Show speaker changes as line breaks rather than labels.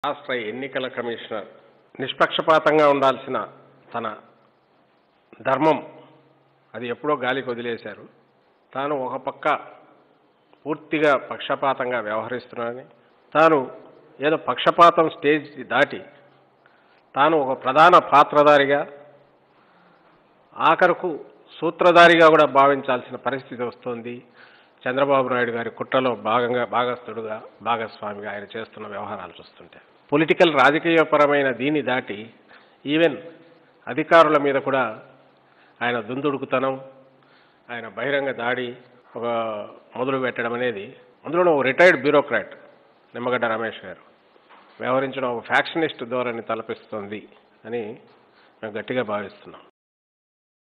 రాష్ట్ర ఎన్నికల కమిషనర్ నిష్పక్షపాతంగా ఉండాల్సిన తన ధర్మం అది ఎప్పుడో గాలికి వదిలేశారు తాను ఒక పక్క పూర్తిగా పక్షపాతంగా వ్యవహరిస్తున్నానని తాను ఏదో పక్షపాతం స్టేజ్ దాటి తాను ఒక ప్రధాన పాత్రధారిగా ఆఖరుకు సూత్రధారిగా కూడా భావించాల్సిన పరిస్థితి వస్తోంది చంద్రబాబు నాయుడు గారి కుట్రలో భాగంగా భాగస్థుడుగా భాగస్వామిగా ఆయన చేస్తున్న వ్యవహారాలు చూస్తుంటే పొలిటికల్ రాజకీయపరమైన దీన్ని దాటి ఈవెన్ అధికారుల మీద కూడా ఆయన దుందుడుకుతనం ఆయన బహిరంగ దాడి ఒక మొదలు పెట్టడం అనేది అందులో ఒక రిటైర్డ్ బ్యూరోక్రాట్ నిమ్మగడ్డ రమేష్ గారు వ్యవహరించడం ఒక ఫ్యాక్షనిస్ట్ ధోరణి తలపిస్తుంది అని మేము గట్టిగా భావిస్తున్నాం